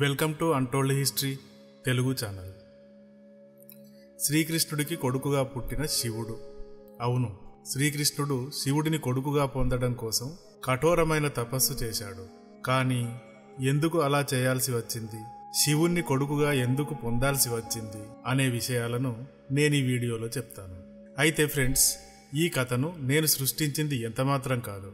welcome to untold history Telugu channel శ్రీకృష్ణుడికి కొడుకుగా పుట్టిన శివుడు అవును శ్రీకృష్ణుడు శివుడిని కొడుకుగా పొందడం కోసం కఠోరమైన తపస్సు చేశాడు కానీ ఎందుకు అలా చేయాల్సి వచ్చింది శివుణ్ణి కొడుకుగా ఎందుకు పొందాల్సి వచ్చింది అనే విషయాలను నేను ఈ వీడియోలో చెప్తాను అయితే ఫ్రెండ్స్ ఈ కథను నేను సృష్టించింది ఎంతమాత్రం కాదు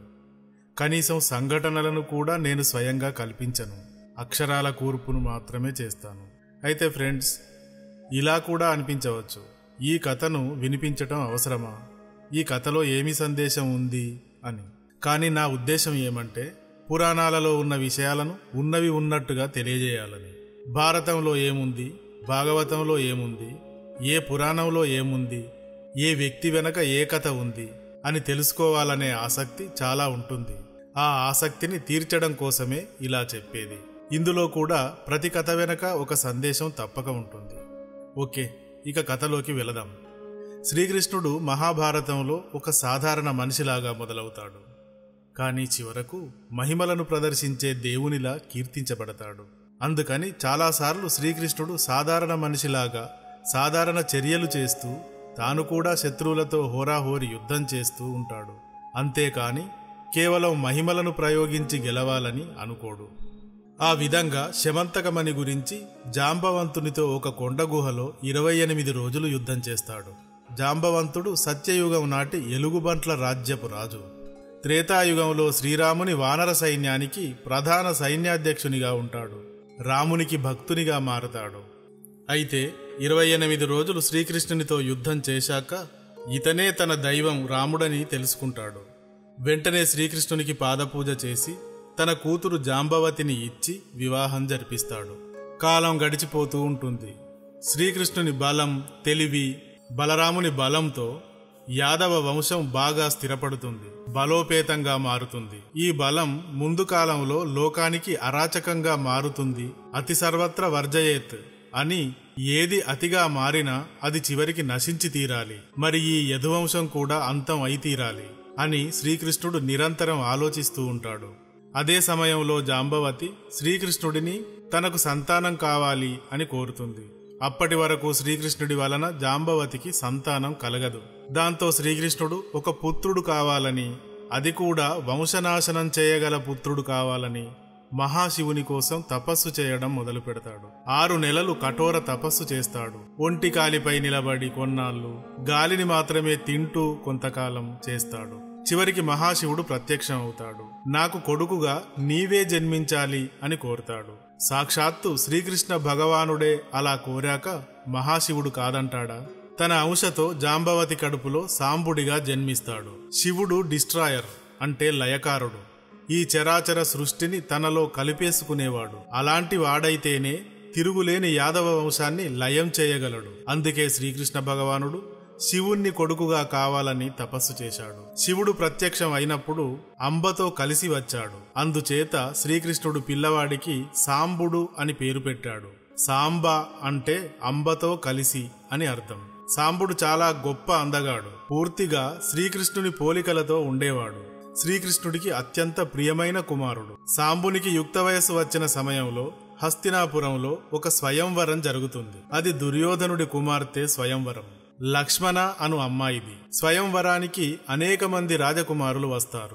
కనీసం సంఘటనలను కూడా నేను స్వయంగా కల్పించను అక్షరాల కూర్పును మాత్రమే చేస్తాను అయితే ఫ్రెండ్స్ ఇలా కూడా అనిపించవచ్చు ఈ కథను వినిపించటం అవసరమా ఈ కథలో ఏమి సందేశం ఉంది అని కానీ నా ఉద్దేశం ఏమంటే పురాణాలలో ఉన్న విషయాలను ఉన్నవి ఉన్నట్టుగా తెలియజేయాలని భారతంలో ఏముంది భాగవతంలో ఏముంది ఏ పురాణంలో ఏముంది ఏ వ్యక్తి వెనక ఏ కథ ఉంది అని తెలుసుకోవాలనే ఆసక్తి చాలా ఉంటుంది ఆ ఆసక్తిని తీర్చడం కోసమే ఇలా చెప్పేది ఇందులో కూడా ప్రతి కథ వెనక ఒక సందేశం తప్పక ఉంటుంది ఓకే ఇక కథలోకి వెళదాం శ్రీకృష్ణుడు మహాభారతంలో ఒక సాధారణ మనిషిలాగా మొదలవుతాడు కానీ చివరకు మహిమలను ప్రదర్శించే దేవునిలా కీర్తించబడతాడు అందుకని చాలాసార్లు శ్రీకృష్ణుడు సాధారణ మనిషిలాగా సాధారణ చర్యలు చేస్తూ తాను కూడా శత్రువులతో హోరాహోరి యుద్ధం చేస్తూ ఉంటాడు అంతేకాని కేవలం మహిమలను ప్రయోగించి గెలవాలని అనుకోడు ఆ విధంగా శమంతకమణి గురించి జాంబవంతునితో ఒక కొండ గుహలో ఇరవై ఎనిమిది రోజులు యుద్ధం చేస్తాడు జాంబవంతుడు సత్యయుగం నాటి ఎలుగుబంట్ల రాజ్యపు రాజు త్రేతాయుగంలో శ్రీరాముని వానర సైన్యానికి ప్రధాన సైన్యాధ్యక్షునిగా ఉంటాడు రామునికి భక్తునిగా మారతాడు అయితే ఇరవై ఎనిమిది రోజులు శ్రీకృష్ణునితో యుద్ధం చేశాక ఇతనే తన దైవం రాముడని తెలుసుకుంటాడు వెంటనే శ్రీకృష్ణునికి పాదపూజ చేసి తన కూతురు జాంబవతిని ఇచ్చి వివాహం జరిపిస్తాడు కాలం గడిచిపోతూ ఉంటుంది శ్రీకృష్ణుని బలం తెలివి బలరాముని బలంతో యాదవ వంశం బాగా స్థిరపడుతుంది బలోపేతంగా మారుతుంది ఈ బలం ముందు కాలంలో లోకానికి అరాచకంగా మారుతుంది అతి సర్వత్ర వర్జయేత్ అని ఏది అతిగా మారినా అది చివరికి నశించి తీరాలి మరి ఈ యదువంశం కూడా అంతం అయి తీరాలి అని శ్రీకృష్ణుడు నిరంతరం ఆలోచిస్తూ ఉంటాడు అదే సమయంలో జాంబవతి శ్రీకృష్ణుడిని తనకు సంతానం కావాలి అని కోరుతుంది అప్పటి వరకు శ్రీకృష్ణుడి వలన జాంబవతికి సంతానం కలగదు దాంతో శ్రీకృష్ణుడు ఒక పుత్రుడు కావాలని అది కూడా వంశనాశనం చేయగల పుత్రుడు కావాలని మహాశివుని కోసం తపస్సు చేయడం మొదలు పెడతాడు ఆరు నెలలు కఠోర తపస్సు చేస్తాడు ఒంటి కాలిపై నిలబడి కొన్నాళ్ళు గాలిని మాత్రమే తింటూ కొంతకాలం చేస్తాడు చివరికి మహాశివుడు ప్రత్యక్షం అవుతాడు నాకు కొడుకుగా నీవే జన్మించాలి అని కోరుతాడు సాక్షాత్తు శ్రీకృష్ణ భగవానుడే అలా కోరాక మహాశివుడు కాదంటాడా తన అంశతో జాంబవతి కడుపులో సాంబుడిగా జన్మిస్తాడు శివుడు డిస్ట్రాయర్ అంటే లయకారుడు ఈ చరాచర సృష్టిని తనలో కలిపేసుకునేవాడు అలాంటి వాడైతేనే తిరుగులేని యాదవ వంశాన్ని లయం చేయగలడు అందుకే శ్రీకృష్ణ భగవానుడు శివుణ్ణి కొడుకుగా కావాలని తపస్సు చేశాడు శివుడు ప్రత్యక్షం అయినప్పుడు అంబతో కలిసి వచ్చాడు అందుచేత శ్రీకృష్ణుడు పిల్లవాడికి సాంబుడు అని పేరు పెట్టాడు సాంబ అంటే అంబతో కలిసి అని అర్థం సాంబుడు చాలా గొప్ప అందగాడు పూర్తిగా శ్రీకృష్ణుని పోలికలతో ఉండేవాడు శ్రీకృష్ణుడికి అత్యంత ప్రియమైన కుమారుడు సాంబునికి యుక్త వయస్సు వచ్చిన సమయంలో హస్తినాపురంలో ఒక స్వయంవరం జరుగుతుంది అది దుర్యోధనుడి కుమార్తె స్వయంవరం లక్ష్మణ అను అమ్మాయిది స్వయంవరానికి అనేక మంది రాజకుమారులు వస్తారు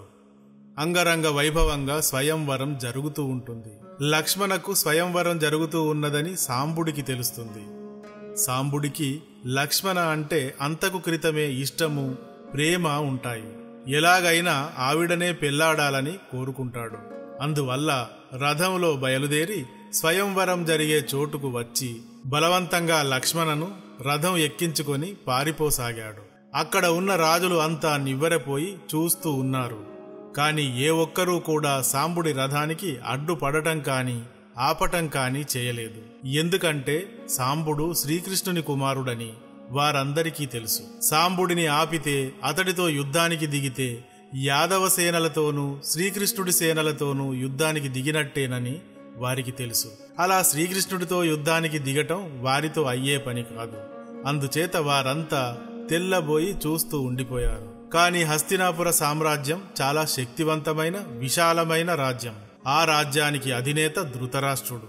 అంగరంగ వైభవంగా స్వయంవరం జరుగుతూ ఉంటుంది లక్ష్మణకు స్వయంవరం జరుగుతూ ఉన్నదని సాంబుడికి తెలుస్తుంది సాంబుడికి లక్ష్మణ అంటే అంతకు క్రితమే ఇష్టము ప్రేమ ఉంటాయి ఎలాగైనా ఆవిడనే పెళ్లాడాలని కోరుకుంటాడు అందువల్ల రథంలో బయలుదేరి స్వయంవరం జరిగే చోటుకు వచ్చి బలవంతంగా లక్ష్మణను రథం ఎక్కించుకొని పారిపోసాగాడు అక్కడ ఉన్న రాజులు అంతా నివ్వెరపోయి చూస్తూ ఉన్నారు కాని ఏ ఒక్కరూ కూడా సాంబుడి రథానికి అడ్డుపడటం కాని ఆపటం కాని చేయలేదు ఎందుకంటే సాంబుడు శ్రీకృష్ణుని కుమారుడని వారందరికీ తెలుసు సాంబుడిని ఆపితే అతడితో యుద్ధానికి దిగితే యాదవ సేనలతోనూ శ్రీకృష్ణుడి సేనలతోనూ యుద్ధానికి దిగినట్టేనని వారికి తెలుసు అలా శ్రీకృష్ణుడితో యుద్ధానికి దిగటం వారితో అయ్యే పని కాదు అందుచేత వారంతా తెల్లబోయి చూస్తూ ఉండిపోయారు కాని హస్తినాపుర సామ్రాజ్యం చాలా శక్తివంతమైన విశాలమైన రాజ్యం ఆ రాజ్యానికి అధినేత ధృతరాష్ట్రుడు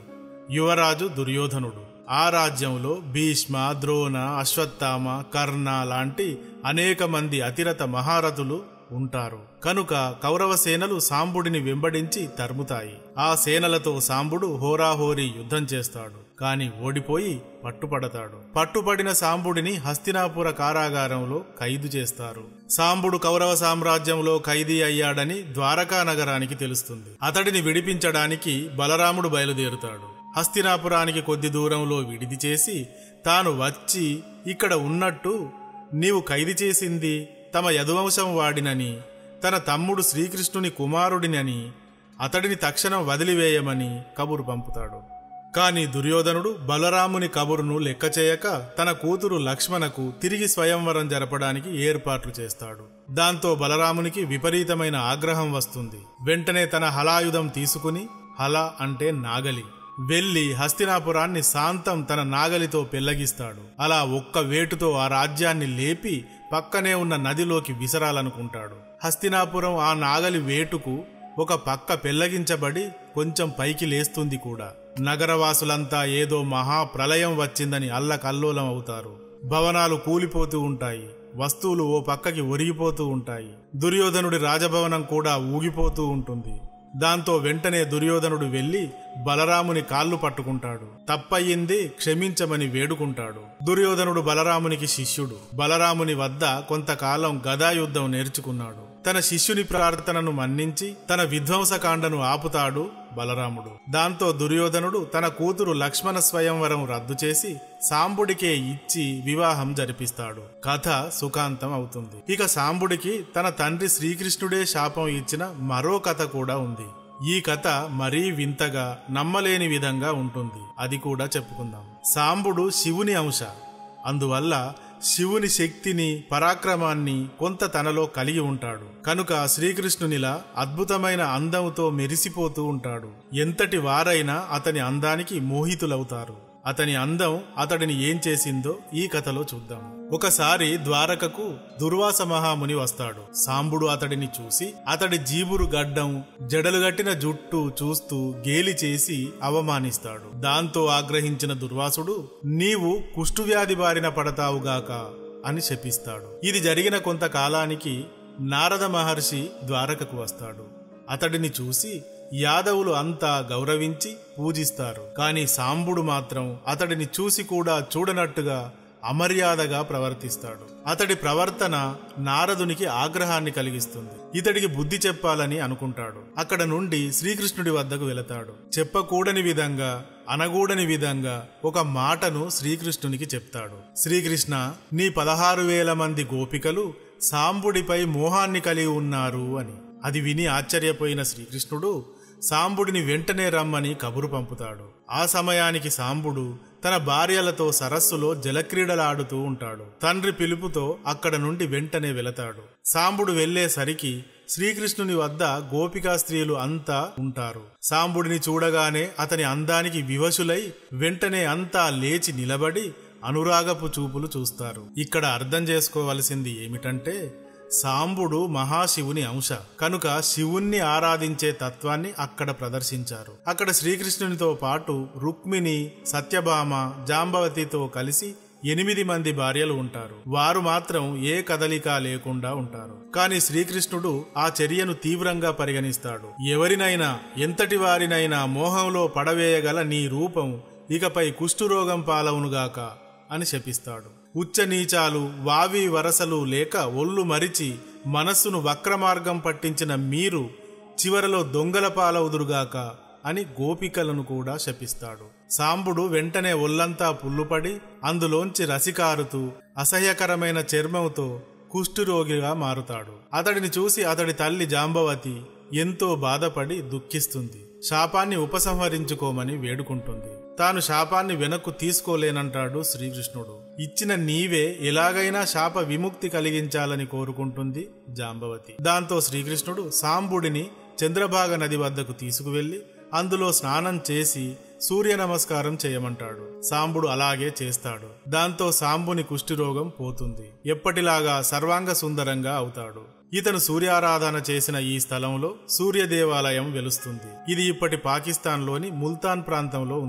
యువరాజు దుర్యోధనుడు ఆ రాజ్యంలో భీష్మ ద్రోణ అశ్వత్థామ కర్ణ లాంటి అనేక మంది అతిరథ మహారథులు ఉంటారు కనుక కౌరవ సేనలు సాంబుడిని వెంబడించి తరుముతాయి ఆ సేనలతో సాంబుడు హోరాహోరీ యుద్ధం చేస్తాడు కాని ఓడిపోయి పట్టుపడతాడు పట్టుపడిన సాంబుడిని హస్తినాపుర కారాగారంలో ఖైదు చేస్తారు సాంబుడు కౌరవ సామ్రాజ్యంలో ఖైదీ అయ్యాడని ద్వారకా నగరానికి తెలుస్తుంది అతడిని విడిపించడానికి బలరాముడు బయలుదేరుతాడు హస్తినాపురానికి కొద్ది దూరంలో విడిది చేసి తాను వచ్చి ఇక్కడ ఉన్నట్టు నీవు ఖైదు చేసింది తమ యదువంశం వాడినని తన తమ్ముడు శ్రీకృష్ణుని కుమారుడినని అతడిని తక్షణం వదిలివేయమని కబురు పంపుతాడు కాని దుర్యోధనుడు బలరాముని కబురును లెక్క చేయక తన కూతురు లక్ష్మణకు తిరిగి స్వయంవరం జరపడానికి ఏర్పాట్లు చేస్తాడు దాంతో బలరామునికి విపరీతమైన ఆగ్రహం వస్తుంది వెంటనే తన హలాయుధం తీసుకుని హల అంటే నాగలి వెళ్లి హస్తినాపురాన్ని శాంతం తన నాగలితో పెళ్లగిస్తాడు అలా ఒక్క వేటుతో ఆ రాజ్యాన్ని లేపి పక్కనే ఉన్న నదిలోకి విసరాలనుకుంటాడు హస్తినాపురం ఆ నాగలి వేటుకు ఒక పక్క పెళ్లగించబడి కొంచెం పైకి లేస్తుంది కూడా నగరవాసులంతా ఏదో మహా ప్రళయం వచ్చిందని అల్లకల్లోలం అవుతారు భవనాలు కూలిపోతూ ఉంటాయి వస్తువులు ఓ పక్కకి ఒరిగిపోతూ ఉంటాయి దుర్యోధనుడి రాజభవనం కూడా ఊగిపోతూ ఉంటుంది దాంతో వెంటనే దుర్యోధనుడు వెళ్లి బలరాముని కాళ్ళు పట్టుకుంటాడు తప్పయ్యింది క్షమించమని వేడుకుంటాడు దుర్యోధనుడు బలరామునికి శిష్యుడు బలరాముని వద్ద కొంతకాలం గదాయుద్ధం నేర్చుకున్నాడు తన శిష్యుని ప్రార్థనను మన్నించి తన విధ్వంసకాండను ఆపుతాడు బలరాముడు దాంతో దుర్యోధనుడు తన కూతురు లక్ష్మణ స్వయంవరం రద్దు చేసి సాంబుడికే ఇచ్చి వివాహం జరిపిస్తాడు కథ సుఖాంతం అవుతుంది ఇక సాంబుడికి తన తండ్రి శ్రీకృష్ణుడే శాపం ఇచ్చిన మరో కథ కూడా ఉంది ఈ కథ మరీ వింతగా నమ్మలేని విధంగా ఉంటుంది అది కూడా చెప్పుకుందాం సాంబుడు శివుని అంశ అందువల్ల శివుని శక్తిని పరాక్రమాన్ని కొంత తనలో కలిగి ఉంటాడు కనుక శ్రీకృష్ణునిలా అద్భుతమైన అందంతో మెరిసిపోతూ ఉంటాడు ఎంతటి వారైనా అతని అందానికి మోహితులవుతారు అతని అందం అతడిని ఏం చేసిందో ఈ కథలో చూద్దాం ఒకసారి ద్వారకకు దుర్వాస మహాముని వస్తాడు సాంబుడు అతడిని చూసి అతడి జీబురు గడ్డం జడలుగట్టిన జుట్టు చూస్తూ గేలి చేసి అవమానిస్తాడు దాంతో ఆగ్రహించిన దుర్వాసుడు నీవు కుష్ఠువ్యాధి బారిన పడతావుగాక అని శపిస్తాడు ఇది జరిగిన కొంతకాలానికి నారద మహర్షి ద్వారకకు వస్తాడు అతడిని చూసి యాదవులు అంతా గౌరవించి పూజిస్తారు కాని సాంబుడు మాత్రం అతడిని చూసి కూడా చూడనట్టుగా అమర్యాదగా ప్రవర్తిస్తాడు అతడి ప్రవర్తన నారదునికి ఆగ్రహాన్ని కలిగిస్తుంది ఇతడికి బుద్ధి చెప్పాలని అనుకుంటాడు అక్కడ నుండి శ్రీకృష్ణుడి వద్దకు వెళతాడు చెప్పకూడని విధంగా అనగూడని విధంగా ఒక మాటను శ్రీకృష్ణునికి చెప్తాడు శ్రీకృష్ణ నీ పదహారు వేల మంది గోపికలు సాంబుడిపై మోహాన్ని కలిగి ఉన్నారు అని అది విని ఆశ్చర్యపోయిన శ్రీకృష్ణుడు సాంబుడిని వెంటనే రమ్మని కబురు పంపుతాడు ఆ సమయానికి సాంబుడు తన భార్యలతో సరస్సులో జలక్రీడలాడుతూ ఉంటాడు తండ్రి పిలుపుతో అక్కడ నుండి వెంటనే వెళతాడు సాంబుడు వెళ్లేసరికి శ్రీకృష్ణుని వద్ద గోపికా స్త్రీలు అంతా ఉంటారు సాంబుడిని చూడగానే అతని అందానికి వివశులై వెంటనే అంతా లేచి నిలబడి అనురాగపు చూపులు చూస్తారు ఇక్కడ అర్థం చేసుకోవలసింది ఏమిటంటే సాంబుడు మహాశివుని అంశ కనుక శివుణ్ణి ఆరాధించే తత్వాన్ని అక్కడ ప్రదర్శించారు అక్కడ శ్రీకృష్ణునితో పాటు రుక్మిణి సత్యభామ జాంబవతితో కలిసి ఎనిమిది మంది భార్యలు ఉంటారు వారు మాత్రం ఏ కదలిక లేకుండా ఉంటారు కానీ శ్రీకృష్ణుడు ఆ చర్యను తీవ్రంగా పరిగణిస్తాడు ఎవరినైనా ఎంతటి వారినైనా మోహంలో పడవేయగల నీ రూపం ఇకపై కుష్ఠురోగం పాలవునుగాక అని శపిస్తాడు ఉచ్చ నీచాలు వావి వరసలు లేక ఒళ్ళు మరిచి మనస్సును వక్రమార్గం పట్టించిన మీరు చివరలో దొంగల పాలవుదురుగాక అని గోపికలను కూడా శపిస్తాడు సాంబుడు వెంటనే ఒల్లంతా పుల్లుపడి అందులోంచి రసికారుతూ అసహ్యకరమైన చర్మంతో కుష్ఠురోగిగా మారుతాడు అతడిని చూసి అతడి తల్లి జాంబవతి ఎంతో బాధపడి దుఃఖిస్తుంది శాపాన్ని ఉపసంహరించుకోమని వేడుకుంటుంది తాను శాపాన్ని వెనక్కు తీసుకోలేనంటాడు శ్రీకృష్ణుడు ఇచ్చిన నీవే ఎలాగైనా శాప విముక్తి కలిగించాలని కోరుకుంటుంది జాంబవతి దాంతో శ్రీకృష్ణుడు సాంబుడిని చంద్రభాగ నది వద్దకు తీసుకువెళ్లి అందులో స్నానం చేసి సూర్య నమస్కారం చేయమంటాడు సాంబుడు అలాగే చేస్తాడు దాంతో సాంబుని కుష్ఠిరోగం పోతుంది ఎప్పటిలాగా సర్వాంగ సుందరంగా అవుతాడు ఇతను సూర్యారాధన చేసిన ఈ స్థలంలో సూర్య దేవాలయం వెలుస్తుంది ఇది ఇప్పటి పాకిస్తాన్లోని ముల్తాన్ ప్రాంతంలో ఉంది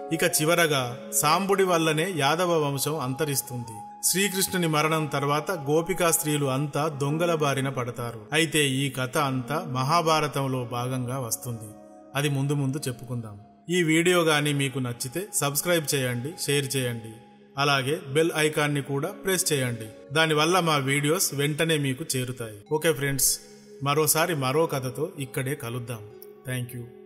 ఇక చివరగా సాంబుడి వల్లనే యాదవ వంశం అంతరిస్తుంది శ్రీకృష్ణుని మరణం తర్వాత గోపికా స్త్రీలు అంతా దొంగల బారిన పడతారు అయితే ఈ కథ అంతా మహాభారతంలో భాగంగా వస్తుంది అది ముందు ముందు చెప్పుకుందాం ఈ వీడియో గాని మీకు నచ్చితే సబ్స్క్రైబ్ చేయండి షేర్ చేయండి అలాగే బెల్ ఐకాన్ని కూడా ప్రెస్ చేయండి దానివల్ల మా వీడియోస్ వెంటనే మీకు చేరుతాయి ఓకే ఫ్రెండ్స్ మరోసారి మరో కథతో ఇక్కడే కలుద్దాం థ్యాంక్ యూ